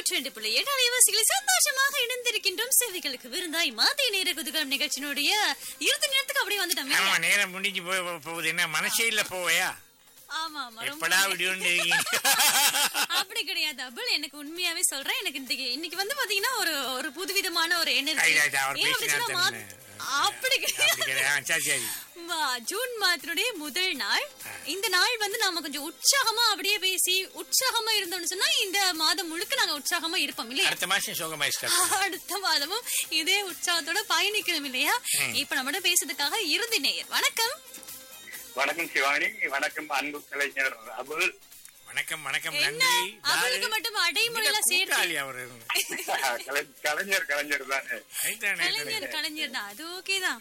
நூற்றி ரெண்டு புள்ளி ஏழு அலைவாசிகளை சந்தோஷமாக இணைந்திருக்கின்றோம் செவிகளுக்கு விருந்தாய் மாதை நேர குதுகலம் நிகழ்ச்சியினுடைய இறுதி நேரத்துக்கு அப்படியே வந்துட்டோம் ஆமா நேரம் முடிஞ்சு போய் போ- போகுது என்ன மனசே இல்ல போவையா ஆமா ஆமா ரொம்ப எப்படா விடியோன்னு இருக்கீங்க அப்படி கிடையாது அபுல் எனக்கு உண்மையாவே சொல்றேன் எனக்கு இன்னைக்கு இன்னைக்கு வந்து பாத்தீங்கன்னா ஒரு ஒரு புதுவிதமான ஒரு எனர்ஜி ஐயா, ஐயா, அவர் ஏன் அப்படி பேசினா சொன்னா மா- தானே. அப்படி கிடையாது அப்படி கிடையாது. சரி சரி வா- ஜூன் மாதத்தினுடைய முதல் நாள் இந்த நாள் வந்து நாம கொஞ்சம் உற்சாகமா அப்படியே பேசி உற்சாகமா இருந்தோம்னு சொன்னா இந்த மாதம் முழுக்க நாங்க உற்சாகமா இருப்போம் இல்லையா அடுத்த மாசம் சோகமாய் ஸ்டார்ட் அடுத்த மாதமும் இதே உற்சாகத்தோட பயணிக்கணும் இல்லையா இப்ப நம்மட பேசுறதுக்காக இறுதி நேயர் வணக்கம் வணக்கம் சிவானி வணக்கம் அன்பு கலைஞர் அபுல் வணக்கம் வணக்கம் என்ன நன்றி அவருக்கு மட்டும் அடைமொழியில சேர்த்து கூட்டாளி அவரு கலை- கலைஞர் கலைஞர் தானே ரைட்டானே, ரைட்டானே. கலைஞர் கலைஞர் தான் அது ஓகே தான்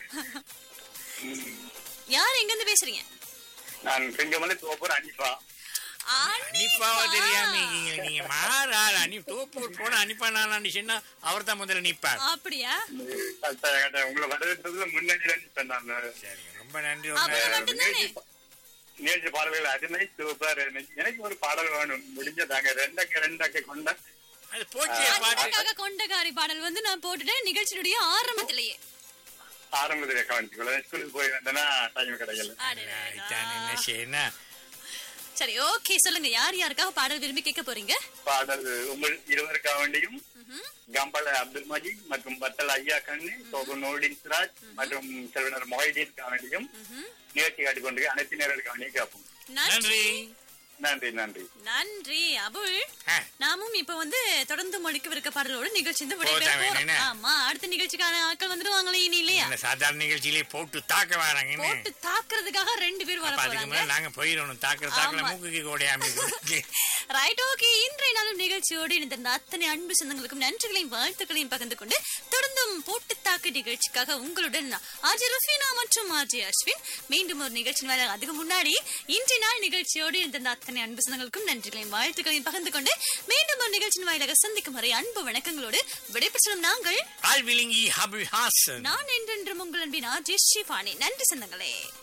யார் எங்க இருந்து பேசுறீங்க நான் செங்கமலை தோப்பூர் அனிஃபா அனிப்பாவா தெரியாம இருக்கீங்க நீங்க மாறாள் அனி தோப்பூர் போன அனிப்பா நாளான்னு சொன்னா அவர் தான் முதல்ல நிப்பார் அப்படியா கரெக்டா, உங்களை வரவேற்றதுல முன்னணியில நிற்பேன் நான் சரி ரொம்ப நன்றி அவர் ஒரு மட்டும்தானே நேற்று பாடல்கள் அருமை சூப்பர் எனக்கு ஒரு பாடல் வேணும் முடிஞ்சதாங்க ரெண்டக்க ரெண்டக்க கொண்ட அது போச்சே பாட்டு அதுக்காக கொண்டகாரி பாடல் வந்து நான் போட்டுட்டேன் நிகழ்ச்சியினுடைய ஆரம்பத்திலேயே ஆரம்பத்தில் கவனிச்சுக்கொள்ள ஸ்கூலுக்கு போய் வந்தேன்னா டைம் கிடைக்கல அடடா. ரைட்டானே, என்ன செய்யணும் சரி ஓகே சொல்லுங்க யார் யாருக்காக பாடல் விரும்பி கேட்க போறீங்க பாடல் உங்கள் இருவருக்காக வேண்டியும் கம்பல அப்துல் மஜீத் மற்றும் பத்தல் ஐயா கண்ணு சோகு நோடின் சிராஜ் மற்றும் செல்வனர் மொஹிதீன் வேண்டியும் நிகழ்ச்சி காட்டிக்கொண்டு அனைத்து நேரத்துக்கு வேண்டியும் கேட்போம் நன்றி நன்றி நன்றி நன்றி அபுல் ஆ. நாமும் இப்ப வந்து தொடர்ந்து மொழிக்கவிருக்க பாடலோட நிகழ்ச்சி வந்து போதான் விடைபெற வேணும், போறோம் என்ன? ஆமா அடுத்த நிகழ்ச்சிக்கான ஆட்கள் வந்துருவாங்களே இனி இல்லையா இந்த சாதாரண நிகழ்ச்சியிலே போட்டு தாக்க வராங்க என்ன? போட்டு தாக்குறதுக்காக ரெண்டு பேர் வர அப்ப அதுக்கு போறாங்க மேல நாங்க போயிடணும் தாக்குற தாக்கல ஆமா. மூக்குக்கு கோடையாம இருக்கு. ரைட் ஓகே இன்றைய நாளும் நிகழ்ச்சியோடு இணைந்திருந்த அத்தனை அன்பு சொந்தங்களுக்கும் நன்றிகளையும் வாழ்த்துக்களையும் பகிர்ந்து கொண்டு தொடர்ந்தும் போட்டு தாக்கு நிகழ்ச்சிக்காக உங்களுடன் ஆர்ஜி ருஃபீனா மற்றும் ஆர்ஜி அஸ்வின் மீண்டும் ஒரு நிகழ்ச்சி மேல அதுக்கு முன்னாடி இன்றைய நாள் நிகழ்ச்சியோடு இருந்த அத்தனை அன்பு சொந்தங்களுக்கும் நன்றிகளையும் வாழ்த்துக்களையும் பகிர்ந்து கொண்டு மீண்டும் ஒரு நிகழ்ச்சியின் வாயிலாக சந்திக்கும் வரை அன்பு வணக்கங்களோடு விடைபெற்றும் நாங்கள் கால் விழுங்கி ஹபி ஹாசன் நான் என்றென்றும் உங்கள் அன்பின் ஆர்ஜி ஷிஃபானி நன்றி சொந்தங்களே